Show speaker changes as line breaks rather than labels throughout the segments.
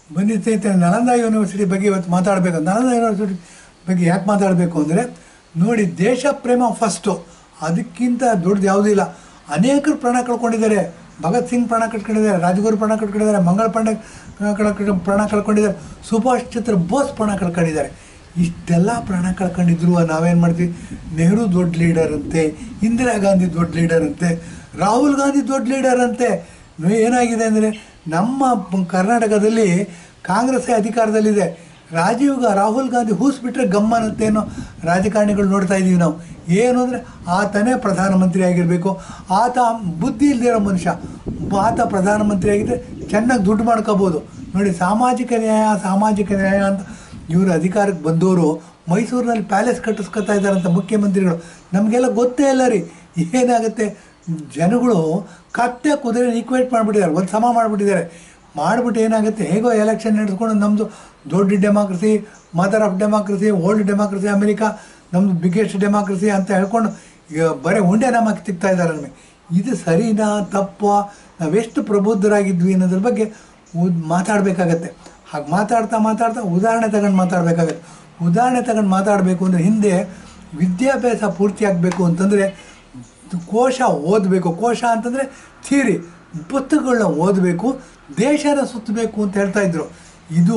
ಬನ್ನಿ ಸ್ನೇಹಿತರೆ ನಳಂದ ಯೂನಿವರ್ಸಿಟಿ ಬಗ್ಗೆ ಇವತ್ತು ಮಾತಾಡಬೇಕು ನಳಂದ ಯೂನಿವರ್ಸಿಟಿ ಬಗ್ಗೆ ಯಾಕೆ ಮಾತಾಡಬೇಕು ಅಂದರೆ ನೋಡಿ ದೇಶ ಪ್ರೇಮ ಫಸ್ಟು ಅದಕ್ಕಿಂತ ದೊಡ್ಡದು ಯಾವುದೂ ಇಲ್ಲ ಅನೇಕರು ಪ್ರಾಣ ಕಳ್ಕೊಂಡಿದ್ದಾರೆ ಭಗತ್ ಸಿಂಗ್ ಪ್ರಾಣ ಕಳ್ಕೊಂಡಿದ್ದಾರೆ ರಾಜಗುರು ಪ್ರಾಣ ಕಳ್ಕೊಂಡಿದ್ದಾರೆ ಮಂಗಳ ಪಾಂಡೆ ಕಳ್ಕೊಂಡು ಪ್ರಾಣ ಕಳ್ಕೊಂಡಿದ್ದಾರೆ ಸುಭಾಷ್ ಚಂದ್ರ ಬೋಸ್ ಪ್ರಾಣ ಕಳ್ಕೊಂಡಿದ್ದಾರೆ ಇಷ್ಟೆಲ್ಲ ಪ್ರಾಣ ಕಳ್ಕೊಂಡಿದ್ರು ನಾವೇನು ಮಾಡ್ತೀವಿ ನೆಹರು ದೊಡ್ಡ ಲೀಡರ್ ಅಂತೆ ಇಂದಿರಾ ಗಾಂಧಿ ದೊಡ್ಡ ಲೀಡರ್ ಅಂತೆ ರಾಹುಲ್ ಗಾಂಧಿ ದೊಡ್ಡ ಲೀಡರ್ ಅಂತೆ ಏನಾಗಿದೆ ಅಂದರೆ ನಮ್ಮ ಪ- ಕರ್ನಾಟಕದಲ್ಲಿ ಕಾಂಗ್ರೆಸ್ಸೇ ಅಧಿಕಾರದಲ್ಲಿದೆ ರಾಜೀವ್ ಗಾ ರಾಹುಲ್ ಗಾಂಧಿ ಹೂಸ್ಬಿಟ್ರೆ ಗಮ್ಮನಂತೇನೋ ರಾಜಕಾರಣಿಗಳು ನೋಡ್ತಾ ಇದ್ದೀವಿ ನಾವು ಏನು ಅಂದರೆ ಆತನೇ ಪ್ರಧಾನಮಂತ್ರಿ ಆಗಿರಬೇಕು ಆತ ಬುದ್ಧಿ ಇಲ್ದಿರೋ ಮನುಷ್ಯ ಆತ ಪ್ರಧಾನಮಂತ್ರಿ ಆಗಿದ್ದರೆ ಚೆನ್ನಾಗಿ ದುಡ್ಡು ಮಾಡ್ಕೋಬೋದು ನೋಡಿ ಸಾಮಾಜಿಕ ನ್ಯಾಯ ಸಾಮಾಜಿಕ ನ್ಯಾಯ ಅಂತ ಇವರು ಅಧಿಕಾರಕ್ಕೆ ಬಂದವರು ಮೈಸೂರಿನಲ್ಲಿ ಪ್ಯಾಲೇಸ್ ಕಟ್ಟಿಸ್ಕೊತಾ ಇದ್ದಾರಂತ ಮುಖ್ಯಮಂತ್ರಿಗಳು ನಮಗೆಲ್ಲ ಗೊತ್ತೇ ಇಲ್ಲ ರೀ ಏನಾಗುತ್ತೆ ಜನಗಳು ಕತ್ತೆ ಕುದುರೆ ಈಕ್ವೇಟ್ ಮಾಡಿಬಿಟ್ಟಿದ್ದಾರೆ ಒಂದು ಸಮ ಮಾಡಿಬಿಟ್ಟಿದ್ದಾರೆ ಮಾಡಿಬಿಟ್ಟು ಏನಾಗುತ್ತೆ ಹೇಗೋ ಎಲೆಕ್ಷನ್ ನಡೆಸ್ಕೊಂಡು ನಮ್ಮದು ದೊಡ್ಡ democracy mother of democracy old democracy America ನಮ್ಮದು ಬಿಗ್ಗೆಸ್ಟ್ ಡೆಮಾಕ್ರಸಿ ಅಂತ ಹೇಳ್ಕೊಂಡು ಈಗ ಬರೀ ಉಂಡೆ ನಮಕ್ಕೆ ತಿಕ್ತಾ ಇದ್ದಾರೆ ನಮಗೆ ಇದು ಸರಿನಾ ತಪ್ಪ ನಾವೆಷ್ಟು ಪ್ರಬುದ್ಧರಾಗಿದ್ವಿ ಅನ್ನೋದ್ರ ಬಗ್ಗೆ ಉದ್ ಮಾತಾಡಬೇಕಾಗತ್ತೆ ಹಾಗೆ ಮಾತಾಡ್ತಾ ಮಾತಾಡ್ತಾ ಉದಾಹರಣೆ ತಗೊಂಡು ಮಾತಾಡಬೇಕಾಗತ್ತೆ ಉದಾಹರಣೆ ತಗೊಂಡು ಮಾತಾಡಬೇಕು ಅಂದರೆ ಹಿಂದೆ ವಿದ್ಯಾಭ್ಯಾಸ ಪೂರ್ತಿ ಆಗಬೇಕು ಅಂತಂದರೆ ಕೋಶ ಓದಬೇಕು ಕೋಶ ಅಂತಂದರೆ ಥಿಯರಿ ಪುಸ್ತಕಗಳನ್ನ ಓದಬೇಕು ದೇಶನ ಸುತ್ತಬೇಕು ಅಂತ ಹೇಳ್ತಾ ಇದ್ರು ಇದು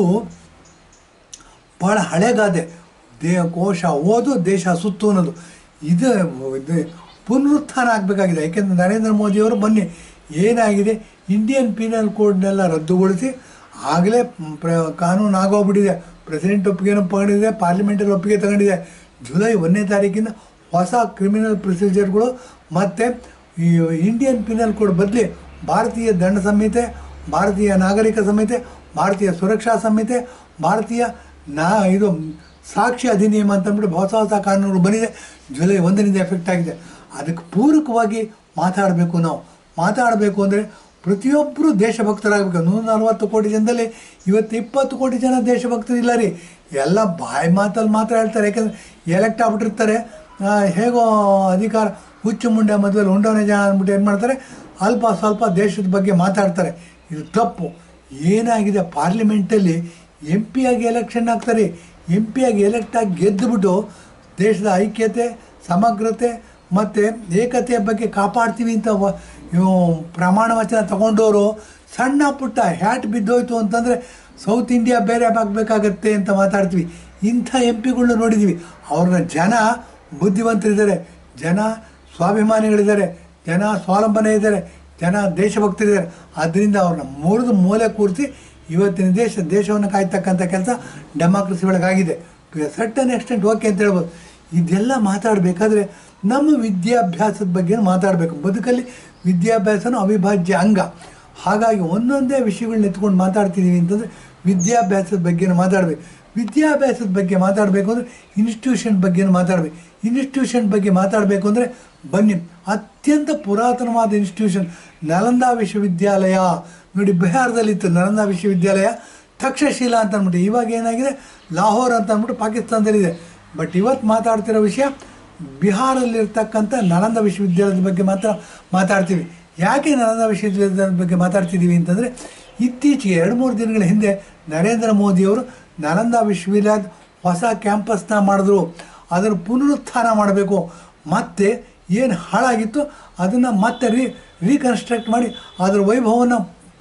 ಭಾಳ ಹಳೆಗಾದೆ ದೇ ಕೋಶ ಓದು ದೇಶ ಸುತ್ತು ಅನ್ನೋದು ಇದು ಇದು ಪುನರುತ್ಥಾನ ಆಗಬೇಕಾಗಿದೆ ಯಾಕೆಂದರೆ ನರೇಂದ್ರ ಮೋದಿಯವರು ಬನ್ನಿ ಏನಾಗಿದೆ ಇಂಡಿಯನ್ ಪೀನಲ್ ಕೋಡ್ನೆಲ್ಲ ರದ್ದುಗೊಳಿಸಿ ಆಗಲೇ ಪ್ರ ಕಾನೂನು ಆಗೋಗ್ಬಿಟ್ಟಿದೆ ಪ್ರೆಸಿಡೆಂಟ್ ಒಪ್ಪಿಗೆನೂ ಪಡೆದಿದೆ ಪಾರ್ಲಿಮೆಂಟಲ್ಲಿ ಒಪ್ಪಿಗೆ ತಗೊಂಡಿದೆ ಜುಲೈ ಒಂದನೇ ತಾರೀಕಿಂದ ಹೊಸ ಕ್ರಿಮಿನಲ್ ಪ್ರೊಸೀಜರ್ಗಳು ಮತ್ತು ಈ ಇಂಡಿಯನ್ ಪೀನಲ್ ಕೋಡ್ ಬದಲಿ ಭಾರತೀಯ ದಂಡ ಸಂಹಿತೆ ಭಾರತೀಯ ನಾಗರಿಕ ಸಂಹಿತೆ ಭಾರತೀಯ ಸುರಕ್ಷಾ ಸಂಹಿತೆ ಭಾರತೀಯ ನಾ ಇದು ಸಾಕ್ಷಿ ಅಧಿನಿಯಮ ಅಂತಂದ್ಬಿಟ್ಟು ಹೊಸ ಹೊಸ ಕಾನೂನುಗಳು ಬಂದಿದೆ ಜುಲೈ ಒಂದರಿಂದ ಎಫೆಕ್ಟ್ ಆಗಿದೆ ಅದಕ್ಕೆ ಪೂರಕವಾಗಿ ಮಾತಾಡಬೇಕು ನಾವು ಮಾತಾಡಬೇಕು ಅಂದರೆ ಪ್ರತಿಯೊಬ್ಬರು ದೇಶಭಕ್ತರಾಗಬೇಕು ನೂರ ನಲ್ವತ್ತು ಕೋಟಿ ಜನದಲ್ಲಿ ಇವತ್ತು ಇಪ್ಪತ್ತು ಕೋಟಿ ಜನ ದೇಶಭಕ್ತರು ಇಲ್ಲ ರೀ ಎಲ್ಲ ಬಾಯಿ ಮಾತಲ್ಲಿ ಮಾತ್ರ ಹೇಳ್ತಾರೆ ಯಾಕೆಂದರೆ ಎಲೆಕ್ಟ್ ಆಗ್ಬಿಟ್ಟಿರ್ತಾರೆ ಆ, ಹೇಗೋ ಅಧಿಕಾರ ಹುಚ್ಚು ಮುಂಡೆ ಮದುವೆಲಿ ಉಂಡವನೇ ಜನ ಅಂದ್ಬಿಟ್ಟು ಏನು ಮಾಡ್ತಾರೆ ಅಲ್ಪ ಸ್ವಲ್ಪ ದೇಶದ ಬಗ್ಗೆ ಮಾತಾಡ್ತಾರೆ ಇದು ತಪ್ಪು ಏನಾಗಿದೆ ಪಾರ್ಲಿಮೆಂಟಲ್ಲಿ ಎಂ ಪಿ ಆಗಿ ಎಲೆಕ್ಷನ್ ಆಗ್ತಾರೆ ಎಂ ಪಿ ಆಗಿ ಎಲೆಕ್ಟ್ ಆಗಿ ಗೆದ್ದುಬಿಟ್ಟು ದೇಶದ ಐಕ್ಯತೆ ಸಮಗ್ರತೆ ಮತ್ತು ಏಕತೆಯ ಬಗ್ಗೆ ಕಾಪಾಡ್ತೀವಿ ಅಂತ ವ- ಇವು ಪ್ರಮಾಣ ವಚನ ತಗೊಂಡವರು ಸಣ್ಣ ಪುಟ್ಟ ಹ್ಯಾಟ್ ಬಿದ್ದೋಯ್ತು ಅಂತಂದರೆ ಸೌತ್ ಇಂಡಿಯಾ ಬೇರೆ ಆಗಬೇಕಾಗತ್ತೆ ಅಂತ ಮಾತಾಡ್ತೀವಿ ಇಂಥ ಎಂ ಪಿಗಳನ್ನ ನೋಡಿದ್ದೀವಿ ಅವ್ರನ್ನ ಜನ ಬುದ್ಧಿವಂತರಿದ್ದಾರೆ ಜನ ಸ್ವಾಭಿಮಾನಿಗಳಿದ್ದಾರೆ ಜನ ಸ್ವಾವಲಂಬನೆ ಇದ್ದಾರೆ ಜನ ದೇಶಭಕ್ತರಿದ್ದಾರೆ ಆದ್ದರಿಂದ ಅವ್ರನ್ನ ಮುರಿದು ಮೂಲೆ ಕೂರಿಸಿ ಇವತ್ತಿನ ದೇಶ ದೇಶವನ್ನು ಕಾಯ್ತಕ್ಕಂಥ ಕೆಲಸ ಡೆಮಾಕ್ರಸಿ ಒಳಗಾಗಿದೆ ಸಟ್ಟನ್ ಎಕ್ಸ್ಟೆಂಟ್ ಓಕೆ ಅಂತ ಹೇಳ್ಬೋದು ಇದೆಲ್ಲ ಮಾತಾಡಬೇಕಾದ್ರೆ ನಮ್ಮ ವಿದ್ಯಾಭ್ಯಾಸದ ಬಗ್ಗೆ ಮಾತಾಡಬೇಕು ಬದುಕಲ್ಲಿ ವಿದ್ಯಾಭ್ಯಾಸನೂ ಅವಿಭಾಜ್ಯ ಅಂಗ ಹಾಗಾಗಿ ಒಂದೊಂದೇ ವಿಷಯಗಳನ್ನ ಎತ್ಕೊಂಡು ಮಾತಾಡ್ತಿದ್ದೀವಿ ಅಂತಂದರೆ ವಿದ್ಯಾಭ್ಯಾಸದ ಬಗ್ಗೆ ಮಾತಾಡಬೇಕು ವಿದ್ಯಾಭ್ಯಾಸದ ಬಗ್ಗೆ ಮಾತಾಡಬೇಕು ಅಂದರೆ ಇನ್ಸ್ಟಿಟ್ಯೂಷನ್ ಬಗ್ಗೆ ಮಾತಾಡಬೇಕು ಇನ್ಸ್ಟಿಟ್ಯೂಷನ್ ಬಗ್ಗೆ ಮಾತಾಡಬೇಕು ಅಂದರೆ ಬನ್ನಿ ಅತ್ಯಂತ ಪುರಾತನವಾದ ಇನ್ಸ್ಟಿಟ್ಯೂಷನ್ ನಲಂದಾ ವಿಶ್ವವಿದ್ಯಾಲಯ ನೋಡಿ ಬಿಹಾರದಲ್ಲಿತ್ತು ನಲಂದಾ ವಿಶ್ವವಿದ್ಯಾಲಯ ತಕ್ಷಶಿಲಾ ಅಂತ ಅಂದ್ಬಿಟ್ಟು ಇವಾಗ ಏನಾಗಿದೆ ಲಾಹೋರ್ ಅಂತ ಅಂದ್ಬಿಟ್ಟು ಪಾಕಿಸ್ತಾನದಲ್ಲಿದೆ ಬಟ್ ಇವತ್ತು ಮಾತಾಡ್ತಿರೋ ವಿಷಯ ಬಿಹಾರಲ್ಲಿರ್ತಕ್ಕಂಥ ನಳಂದ ವಿಶ್ವವಿದ್ಯಾಲಯದ ಬಗ್ಗೆ ಮಾತ್ರ ಮಾತಾಡ್ತೀವಿ ಯಾಕೆ ನಳಂದ ವಿಶ್ವವಿದ್ಯಾಲಯದ ಬಗ್ಗೆ ಮಾತಾಡ್ತಿದ್ದೀವಿ ಅಂತಂದರೆ ಇತ್ತೀಚೆಗೆ ಎರಡು ಮೂರು ದಿನಗಳ ಹಿಂದೆ ನರೇಂದ್ರ ಮೋದಿಯವರು ನಳಂದ ವಿಶ್ವವಿದ್ಯಾಲಯದ ಹೊಸ ಕ್ಯಾಂಪಸ್ನ ಮಾಡಿದ್ರು ಅದನ್ನು ಪುನರುತ್ಥಾನ ಮಾಡಬೇಕು ಮತ್ತು ಏನು ಹಾಳಾಗಿತ್ತು ಅದನ್ನು ಮತ್ತೆ ರೀ ರೀಕನ್ಸ್ಟ್ರಕ್ಟ್ ಮಾಡಿ ಅದರ ವೈಭವವನ್ನು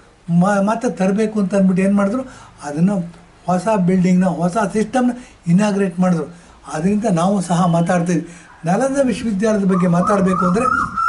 ಮ ಮತ್ತೆ ತರಬೇಕು ಅಂತ ಅಂದ್ಬಿಟ್ಟು ಏನು ಮಾಡಿದ್ರು ಅದನ್ನು ಹೊಸ ಬಿಲ್ಡಿಂಗ್ನ ಹೊಸ ಸಿಸ್ಟಮ್ನ ಇನಾಗ್ರೇಟ್ ಮಾಡಿದ್ರು ಅದರಿಂದ ನಾವು ಸಹ ಮಾತಾಡ್ತೀವಿ ನಲಂದ ವಿಶ್ವವಿದ್ಯಾಲಯದ ಬಗ್ಗೆ ಮಾತಾಡಬೇಕು ಅಂದರೆ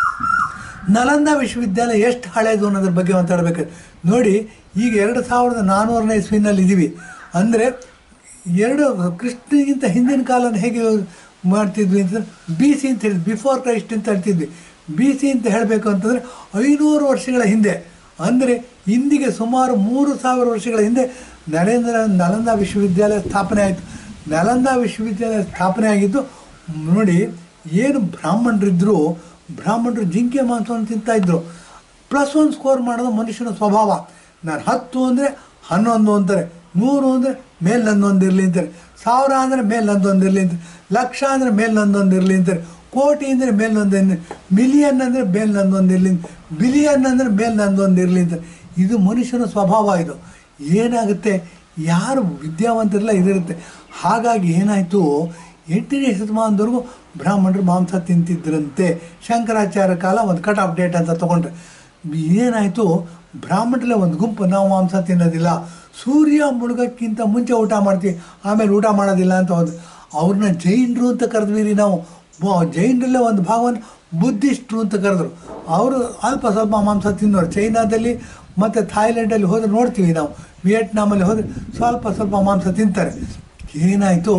ನಲಂದ ವಿಶ್ವವಿದ್ಯಾಲಯ ಎಷ್ಟು ಹಳೇದು ಅನ್ನೋದ್ರ ಬಗ್ಗೆ ಮಾತಾಡಬೇಕು ನೋಡಿ ಈಗ ಎರಡು ಸಾವಿರದ ನಾನ್ನೂರನೇ ಇಸ್ವಿನಲ್ಲಿ ಇದ್ದೀವಿ ಅಂದರೆ ಎರಡು ಕೃಷ್ಣಗಿಂತ ಹಿಂದಿನ ಕಾಲನ ಹೇಗೆ ಮಾಡ್ತಿದ್ವಿ ಅಂತಂದ್ರೆ ಬಿ ಸಿ ಅಂತ ಹೇಳಿದ್ವಿ ಬಿಫೋರ್ ಕ್ರೈಸ್ಟ್ ಅಂತ ಹೇಳ್ತಿದ್ವಿ ಬಿ ಸಿ ಅಂತ ಹೇಳಬೇಕು ಅಂತಂದರೆ ಐನೂರು ವರ್ಷಗಳ ಹಿಂದೆ ಅಂದರೆ ಇಂದಿಗೆ ಸುಮಾರು ಮೂರು ಸಾವಿರ ವರ್ಷಗಳ ಹಿಂದೆ ನರೇಂದ್ರ ನಲಂದ ವಿಶ್ವವಿದ್ಯಾಲಯ ಸ್ಥಾಪನೆ ಆಯಿತು ನಲಂದ ವಿಶ್ವವಿದ್ಯಾಲಯ ಸ್ಥಾಪನೆ ಆಗಿದ್ದು ನೋಡಿ ಏನು ಬ್ರಾಹ್ಮಣರಿದ್ದರು ಬ್ರಾಹ್ಮಣರು ಜಿಂಕೆ ಮಾಂಸವನ್ನು ತಿಂತಾಯಿದ್ರು ಪ್ಲಸ್ ಒನ್ ಸ್ಕೋರ್ ಮಾಡೋದು ಮನುಷ್ಯನ ಸ್ವಭಾವ ನಾನು ಹತ್ತು ಅಂದರೆ ಹನ್ನೊಂದು ಅಂತಾರೆ ನೂರು ಅಂದರೆ ಮೇಲೆ ನಂದೊಂದು ಇರಲಿ ಅಂತಾರೆ ಸಾವಿರ ಅಂದರೆ ಮೇಲೆ ನಂದೊಂದು ಇರಲಿ ಅಂತಾರೆ ಲಕ್ಷ ಅಂದರೆ ಮೇಲೆ ನಂದೊಂದು ಇರಲಿ ಅಂತಾರೆ ಕೋಟಿ ಅಂದರೆ ಮೇಲೆ ನಂದೊಂದು ಮಿಲಿಯನ್ ಅಂದರೆ ಮೇಲೆ ನಂದೊಂದು ಇರಲಿ ಬಿಲಿಯನ್ ಅಂದರೆ ಮೇಲೆ ನಂದೊಂದು ಇರಲಿ ಅಂತಾರೆ ಇದು ಮನುಷ್ಯನ ಸ್ವಭಾವ ಇದು ಏನಾಗುತ್ತೆ ಯಾರು ವಿದ್ಯಾವಂತರೆಲ್ಲ ಇದಿರುತ್ತೆ ಹಾಗಾಗಿ ಏನಾಯಿತು ಎಂಟನೇ ಶತಮಾನದವರೆಗೂ ಬ್ರಾಹ್ಮಣರು ಮಾಂಸ ತಿಂತಿದ್ರಂತೆ ಶಂಕರಾಚಾರ್ಯ ಕಾಲ ಒಂದು ಕಟ್ ಆಫ್ ಡೇಟ್ ಅಂತ ತೊಗೊಂಡ್ರೆ ಏನಾಯಿತು ಬ್ರಾಹ್ಮಣರಲ್ಲೇ ಒಂದು ಗುಂಪು ನಾವು ಮಾಂಸ ತಿನ್ನೋದಿಲ್ಲ ಸೂರ್ಯ ಮುಳುಗೋಕ್ಕಿಂತ ಮುಂಚೆ ಊಟ ಮಾಡ್ತೀವಿ ಆಮೇಲೆ ಊಟ ಮಾಡೋದಿಲ್ಲ ಅಂತ ಒಂದು ಅವ್ರನ್ನ ಜೈನರು ಅಂತ ಕರೆದ್ವಿ ರೀ ನಾವು ಬ- ಜೈನರಲ್ಲೇ ಒಂದು ಭಾಗವನ್ನು ಬುದ್ಧಿಸ್ಟ್ರು ಅಂತ ಕರೆದ್ರು ಅವರು ಅಲ್ಪ ಸ್ವಲ್ಪ ಮಾಂಸ ತಿನ್ನೋರು ಚೈನಾದಲ್ಲಿ ಮತ್ತು ಥಾಯ್ಲೆಂಡಲ್ಲಿ ಹೋದ್ರೆ ನೋಡ್ತೀವಿ ನಾವು ವಿಯೆಟ್ನಾಮಲ್ಲಿ ಹೋದರೆ ಸ್ವಲ್ಪ ಸ್ವಲ್ಪ ಮಾಂಸ ತಿಂತಾರೆ ಏನಾಯಿತು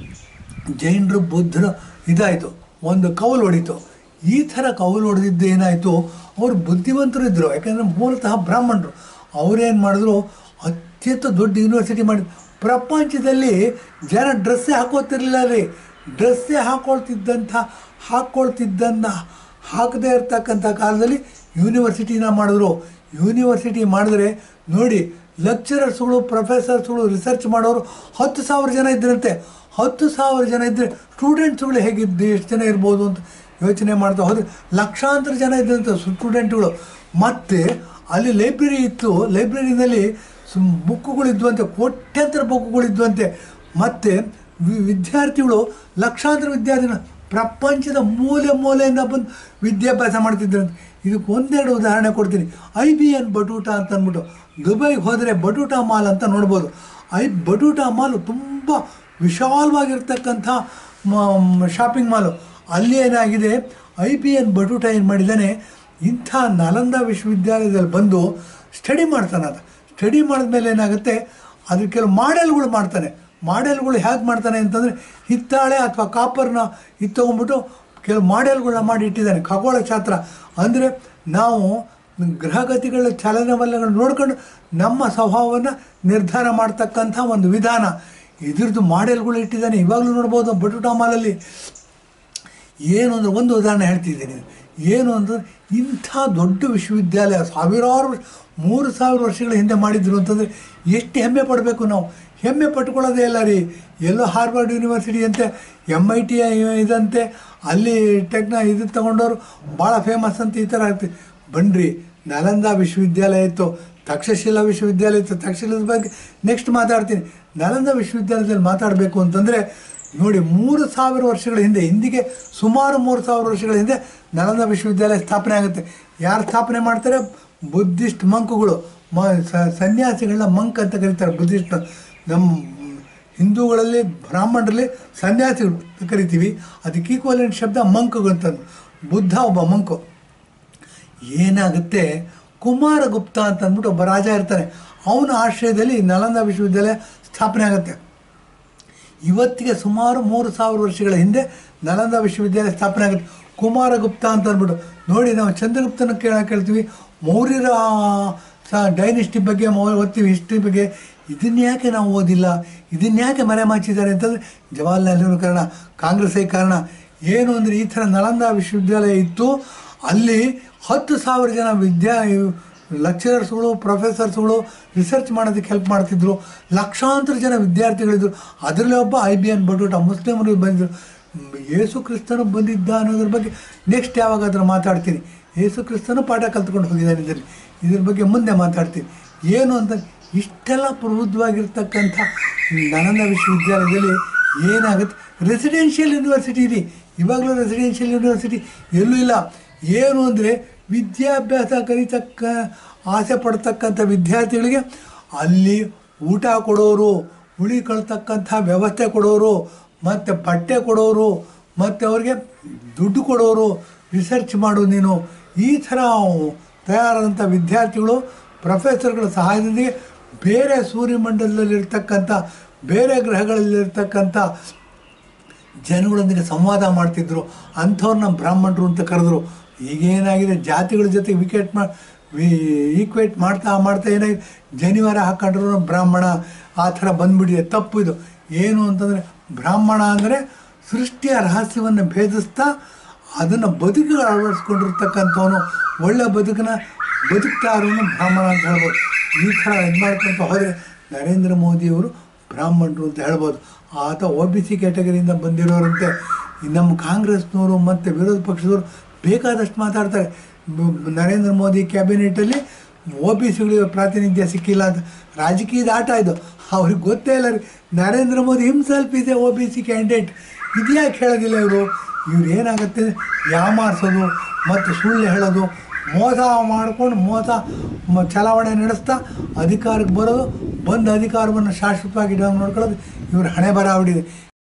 ಜೈನರು ಬುದ್ಧರು ಇದಾಯಿತು ಒಂದು ಕೌಲು ಹೊಡಿತು ಈ ಥರ ಕೌಲು ಹೊಡೆದಿದ್ದು ಏನಾಯಿತು ಅವರು ಬುದ್ಧಿವಂತರು ಇದ್ದರು ಯಾಕೆಂದರೆ ಮೂಲತಃ ಬ್ರಾಹ್ಮಣರು ಅವರೇನು ಮಾಡಿದ್ರು ಅತ್ಯಂತ ದೊಡ್ಡ ಯೂನಿವರ್ಸಿಟಿ ಮಾಡಿ ಪ್ರಪಂಚದಲ್ಲಿ ಜನ ಡ್ರೆಸ್ಸೇ ಹಾಕೋತಿರ್ಲಿಲ್ಲ ರೀ ಡ್ರೆಸ್ಸೇ ಹಾಕೊಳ್ತಿದ್ದಂಥ ಹಾಕ್ಕೊಳ್ತಿದ್ದನ್ನು ಹಾಕದೇ ಇರ್ತಕ್ಕಂಥ ಕಾಲದಲ್ಲಿ ಯೂನಿವರ್ಸಿಟಿನ ಮಾಡಿದ್ರು ಯೂನಿವರ್ಸಿಟಿ ಮಾಡಿದ್ರೆ ನೋಡಿ ಲೆಕ್ಚರರ್ಸ್ಗಳು ಪ್ರೊಫೆಸರ್ಸ್ಗಳು ರಿಸರ್ಚ್ ಮಾಡೋರು ಹತ್ತು ಸಾವಿರ ಜನ ಇದ್ರಂತೆ ಹತ್ತು ಸಾವಿರ ಜನ ಇದ್ದರೆ ಸ್ಟೂಡೆಂಟ್ಸ್ಗಳು ಹೇಗಿದ್ದು ಎಷ್ಟು ಜನ ಇರ್ಬೋದು ಅಂತ ಯೋಚನೆ ಮಾಡ್ತಾ ಹೋದರೆ ಲಕ್ಷಾಂತರ ಜನ ಇದ್ದಂತೆ ಸ್ಟೂಡೆಂಟ್ಗಳು ಮತ್ತು ಅಲ್ಲಿ ಲೈಬ್ರರಿ ಇತ್ತು ಲೈಬ್ರರಿನಲ್ಲಿ ಸುಮ್ ಬುಕ್ಕುಗಳಿದ್ವಂತೆ ಕೋಟ್ಯಂತರ ಬುಕ್ಕುಗಳಿದ್ವಂತೆ ಮತ್ತು ವಿ- ವಿದ್ಯಾರ್ಥಿಗಳು ಲಕ್ಷಾಂತರ ವಿದ್ಯಾರ್ಥಿಗಳು ಪ್ರಪಂಚದ ಮೂಲೆ ಮೂಲೆಯಿಂದ ಬಂದು ವಿದ್ಯಾಭ್ಯಾಸ ಮಾಡ್ತಿದ್ರಂತೆ ಇದಕ್ಕೆ ಒಂದೆರಡು ಉದಾಹರಣೆ ಕೊಡ್ತೀನಿ ಐ ಬಿ ಎನ್ ಬಟೂಟ ಅಂತ ಅಂದ್ಬಿಟ್ಟು ದುಬೈಗೆ ಹೋದರೆ ಬಟೂಟಾ ಮಾಲ್ ಅಂತ ನೋಡ್ಬೋದು ಐ ಬಟೂಟಾ ಮಾಲ್ ತುಂಬ ವಿಶಾಲವಾಗಿರ್ತಕ್ಕಂಥ ಶಾಪಿಂಗ್ ಮಾಲು ಅಲ್ಲಿ ಏನಾಗಿದೆ ಐ ಬಿ ಎನ್ ಬಟೂಟ ಏನು ಮಾಡಿದ್ದಾನೆ ಇಂಥ ನಾಲಂದ ವಿಶ್ವವಿದ್ಯಾಲಯದಲ್ಲಿ ಬಂದು ಸ್ಟಡಿ ಮಾಡ್ತಾನೆ ಅದು ಸ್ಟಡಿ ಮಾಡಿದ್ಮೇಲೆ ಏನಾಗುತ್ತೆ ಅದ್ರ ಕೆಲವು ಮಾಡೆಲ್ಗಳು ಮಾಡ್ತಾನೆ ಮಾಡೆಲ್ಗಳು ಹೇಗೆ ಮಾಡ್ತಾನೆ ಅಂತಂದರೆ ಹಿತ್ತಾಳೆ ಅಥವಾ ಕಾಪರ್ನ ಇದು ತೊಗೊಂಡ್ಬಿಟ್ಟು ಕೆಲವು ಮಾಡೆಲ್ಗಳನ್ನ ಮಾಡಿ ಇಟ್ಟಿದ್ದಾನೆ ಖಗೋಳ ಶಾಸ್ತ್ರ ಅಂದರೆ ನಾವು ಗ್ರಹಗತಿಗಳ ಚಲನವಲನಗಳು ನೋಡ್ಕೊಂಡು ನಮ್ಮ ಸ್ವಭಾವವನ್ನು ನಿರ್ಧಾರ ಮಾಡ್ತಕ್ಕಂಥ ಒಂದು ವಿಧಾನ ಇದ್ರದ್ದು ಮಾಡೆಲ್ಗಳು ಇಟ್ಟಿದ್ದಾನೆ ಇವಾಗಲೂ ನೋಡ್ಬೋದು ಬಟುಟಾ ಮಾಲಲ್ಲಿ ಏನು ಅಂದರೆ ಒಂದು ಉದಾಹರಣೆ ಹೇಳ್ತಿದ್ದೀನಿ ಏನು ಅಂದರೆ ಇಂಥ ದೊಡ್ಡ ವಿಶ್ವವಿದ್ಯಾಲಯ ಸಾವಿರಾರು ವರ್ಷ ಮೂರು ಸಾವಿರ ವರ್ಷಗಳ ಹಿಂದೆ ಮಾಡಿದ್ರು ಅಂತಂದರೆ ಎಷ್ಟು ಹೆಮ್ಮೆ ಪಡಬೇಕು ನಾವು ಹೆಮ್ಮೆ ಪಟ್ಕೊಳ್ಳೋದೇ ಇಲ್ಲ ರೀ ಎಲ್ಲೋ ಹಾರ್ವರ್ಡ್ ಯೂನಿವರ್ಸಿಟಿ ಅಂತೆ ಎಮ್ ಐ ಟಿ ಇದಂತೆ ಅಲ್ಲಿ ಟೆಕ್ನ ಇದು ತಗೊಂಡವರು ಭಾಳ ಫೇಮಸ್ ಅಂತ ಈ ಥರ ಆಗ್ತದೆ ಬನ್ನಿರಿ ನಾಲಂದ ವಿಶ್ವವಿದ್ಯಾಲಯ ಇತ್ತು ತಕ್ಷಶಿಲಾ ವಿಶ್ವವಿದ್ಯಾಲಯ ಇತ್ತು ತಕ್ಷಶಿಲದ ಬಗ್ಗೆ ನೆಕ್ಸ್ಟ್ ಮಾತಾಡ್ತೀನಿ ನಾಲಂದ ವಿಶ್ವವಿದ್ಯಾಲಯದಲ್ಲಿ ಮಾತಾಡಬೇಕು ಅಂತಂದರೆ ನೋಡಿ ಮೂರು ಸಾವಿರ ವರ್ಷಗಳ ಹಿಂದೆ ಹಿಂದಿಗೆ ಸುಮಾರು ಮೂರು ಸಾವಿರ ವರ್ಷಗಳ ಹಿಂದೆ ನಳಂದ ವಿಶ್ವವಿದ್ಯಾಲಯ ಸ್ಥಾಪನೆ ಆಗುತ್ತೆ ಯಾರು ಸ್ಥಾಪನೆ ಮಾಡ್ತಾರೆ ಬುದ್ಧಿಸ್ಟ್ ಮಂಕುಗಳು ಮ ಸ- ಸನ್ಯಾಸಿಗಳನ್ನ ಮಂಕ್ ಅಂತ ಕರೀತಾರೆ ಬುದ್ಧಿಸ್ಟ್ ನಮ್ಮ ಹಿಂದೂಗಳಲ್ಲಿ ಬ್ರಾಹ್ಮಣರಲ್ಲಿ ಸನ್ಯಾಸಿಗಳು ಅಂತ ಕರಿತೀವಿ ಅದಕ್ಕೆ ಈಕ್ವಲೆಂಟ್ ಶಬ್ದ ಮಂಕುಗಳು ಅಂತ ಬುದ್ಧ ಒಬ್ಬ ಮಂಕು ಏನಾಗುತ್ತೆ ಕುಮಾರಗುಪ್ತ ಅಂತ ಅಂದ್ಬಿಟ್ಟು ಒಬ್ಬ ರಾಜ ಇರ್ತಾನೆ ಅವನ ಆಶ್ರಯದಲ್ಲಿ ನಳಂದ ವಿಶ್ವವಿದ್ಯಾಲಯ ಸ್ಥಾಪನೆ ಆಗುತ್ತೆ ಇವತ್ತಿಗೆ ಸುಮಾರು ಮೂರು ಸಾವಿರ ವರ್ಷಗಳ ಹಿಂದೆ ನಳಂದ ವಿಶ್ವವಿದ್ಯಾಲಯ ಸ್ಥಾಪನೆ ಆಗುತ್ತೆ ಕುಮಾರಗುಪ್ತ ಅಂತ ಅಂದ್ಬಿಟ್ಟು ನೋಡಿ ನಾವು ಚಂದ್ರಗುಪ್ತನ ಕೇಳ ಕೇಳ್ತೀವಿ ಮೌರ್ಯರ ಸ ಡೈನೆಸ್ಟಿ ಬಗ್ಗೆ ಮೌ ಓದ್ತೀವಿ ಹಿಸ್ಟ್ರಿ ಬಗ್ಗೆ ಇದನ್ನ ಯಾಕೆ ನಾವು ಓದಿಲ್ಲ ಇದನ್ನ ಯಾಕೆ ಮರೆಮಾಚಿದ್ದಾರೆ ಅಂತಂದರೆ ಜವಾಹರ್ಲಾಲ್ ನೆಹರು ಕಾರಣ ಕಾಂಗ್ರೆಸ್ಸೇ ಕಾರಣ ಏನು ಅಂದರೆ ಈ ಥರ ನಳಂದ ವಿಶ್ವವಿದ್ಯಾಲಯ ಇತ್ತು ಅಲ್ಲಿ ಹತ್ತು ಸಾವಿರ ಜನ ವಿದ್ಯಾ ಲೆಕ್ಚರರ್ಸ್ಗಳು ಪ್ರೊಫೆಸರ್ಸ್ಗಳು ರಿಸರ್ಚ್ ಮಾಡೋದಕ್ಕೆ ಹೆಲ್ಪ್ ಮಾಡ್ತಿದ್ರು ಲಕ್ಷಾಂತರ ಜನ ವಿದ್ಯಾರ್ಥಿಗಳಿದ್ರು ಅದರಲ್ಲೇ ಒಬ್ಬ ಐ ಬಿ ಎನ್ ಬಟೂಟ ಮುಸ್ಲಿಮರು ಬಂದಿದ್ರು ಮ್, ಯೇಸು ಕ್ರಿಸ್ತನು ಬಂದಿದ್ದ ಅನ್ನೋದ್ರ ಬಗ್ಗೆ ನೆಕ್ಸ್ಟ್ ಯಾವಾಗಾದ್ರೂ ಮಾತಾಡ್ತೀನಿ ಯೇಸು ಕ್ರಿಸ್ತನು ಪಾಠ ಕಲ್ತ್ಕೊಂಡು ಹೋಗಿದ್ದಾನೆ ಇದರಲ್ಲಿ ಇದ್ರ ಬಗ್ಗೆ ಮುಂದೆ ಮಾತಾಡ್ತೀನಿ ಏನು ಅಂತ ಇಷ್ಟೆಲ್ಲ ಪ್ರಬುದ್ಧವಾಗಿರ್ತಕ್ಕಂಥ ನಳಂದ ವಿಶ್ವವಿದ್ಯಾಲಯದಲ್ಲಿ ಏನಾಗುತ್ತೆ ರೆಸಿಡೆನ್ಷಿಯಲ್ ಯೂನಿವರ್ಸಿಟಿ ರೀ ಇವಾಗಲೂ ರೆಸಿಡೆನ್ಷಿಯಲ್ ಯೂನಿವರ್ಸಿಟಿ ಎಲ್ಲೂ ಇಲ್ಲ ಏನು ಅಂದರೆ ವಿದ್ಯಾಭ್ಯಾಸ ಕಲಿತಕ್ಕ ಆಸೆ ಪಡ್ತಕ್ಕಂಥ ವಿದ್ಯಾರ್ಥಿಗಳಿಗೆ ಅಲ್ಲಿ ಊಟ ಕೊಡೋರು ಉಳಿಕೊಳ್ತಕ್ಕಂಥ ವ್ಯವಸ್ಥೆ ಕೊಡೋರು ಮತ್ತು ಬಟ್ಟೆ ಕೊಡೋರು ಮತ್ತು ಅವ್ರಿಗೆ ದುಡ್ಡು ಕೊಡೋರು ರಿಸರ್ಚ್ ಮಾಡು ನೀನು ಈ ಥರ ತಯಾರಾದಂಥ ವಿದ್ಯಾರ್ಥಿಗಳು ಪ್ರೊಫೆಸರ್ಗಳ ಸಹಾಯದೊಂದಿಗೆ ಬೇರೆ ಸೂರ್ಯಮಂಡಲದಲ್ಲಿರ್ತಕ್ಕಂಥ ಬೇರೆ ಗ್ರಹಗಳಲ್ಲಿರ್ತಕ್ಕಂಥ ಜನಗಳೊಂದಿಗೆ ಸಂವಾದ ಮಾಡ್ತಿದ್ರು ಅಂಥವ್ರನ್ನ ಬ್ರಾಹ್ಮಣರು ಅಂತ ಕರೆದ್ರು ಈಗೇನಾಗಿದೆ ಜಾತಿಗಳ ಜೊತೆ ವಿಕೆಟ್ ಮಾ ಈಕ್ವೇಟ್ ಮಾಡ್ತಾ ಮಾಡ್ತಾ ಏನಾಗಿದೆ ಜನಿವಾರ ಹಾಕೊಂಡ್ರು ಬ್ರಾಹ್ಮಣ ಆ ಥರ ಬಂದ್ಬಿಟ್ಟಿದೆ ತಪ್ಪು ಇದು ಏನು ಅಂತಂದರೆ ಬ್ರಾಹ್ಮಣ ಅಂದರೆ ಸೃಷ್ಟಿಯ ರಹಸ್ಯವನ್ನು ಭೇದಿಸ್ತಾ ಅದನ್ನು ಬದುಕಿಗೆ ಅಳವಡಿಸ್ಕೊಂಡಿರ್ತಕ್ಕಂಥವನು ಒಳ್ಳೆ ಬದುಕನ್ನ ಬದುಕ್ತಾ ಇರೋನು ಬ್ರಾಹ್ಮಣ ಅಂತ ಹೇಳ್ಬೋದು ಈ ಥರ ಇದು ಮಾಡ್ಕೊಂತ ಹೋದರೆ ನರೇಂದ್ರ ಮೋದಿಯವರು ಬ್ರಾಹ್ಮಣರು ಅಂತ ಹೇಳ್ಬೋದು ಆತ ಒ ಬಿ ಸಿ ಕ್ಯಾಟಗರಿಯಿಂದ ಬಂದಿರೋರಂತೆ ಈ ನಮ್ಮ ಕಾಂಗ್ರೆಸ್ನವರು ಮತ್ತು ವಿರೋಧ ಪಕ್ಷದವರು ಬೇಕಾದಷ್ಟು ಮಾತಾಡ್ತಾರೆ ಬ- ನರೇಂದ್ರ ಮೋದಿ ಕ್ಯಾಬಿನೆಟಲ್ಲಿ ಒ ಬಿ ಸಿಗಳಿಗೆ ಪ್ರಾತಿನಿಧ್ಯ ಸಿಕ್ಕಿಲ್ಲ ಅಂತ ರಾಜಕೀಯದ ಆಟ ಇದು ಅವ್ರಿಗೆ ಗೊತ್ತೇ ಇಲ್ಲ ರೀ ನರೇಂದ್ರ ಮೋದಿ ಹಿಮ್ಸೆಲ್ಫ್ ಇದೆ ಒ ಬಿ ಸಿ ಕ್ಯಾಂಡಿಡೇಟ್ ಇದ್ಯಾಕೆ ಹೇಳೋದಿಲ್ಲ ಇವರು ಇವ್ರು ಏನಾಗುತ್ತೆ ಯಾಮಾರಿಸೋದು ಮತ್ತು ಸುಳ್ಳು ಹೇಳೋದು ಮೋಸ ಮಾಡ್ಕೊಂಡು ಮೋಸ ಮ- ಚಲಾವಣೆ ನಡೆಸ್ತಾ ಅಧಿಕಾರಕ್ಕೆ ಬರೋದು ಬಂದ ಅಧಿಕಾರವನ್ನು ಶಾಶ್ವತವಾಗಿ ಇಡೋ ನೋಡ್ಕೊಳ್ಳೋದು ಇವ್ರ ಹಣೆ ಬರ ಆಗ್ಬಿಟ್ಟಿದೆ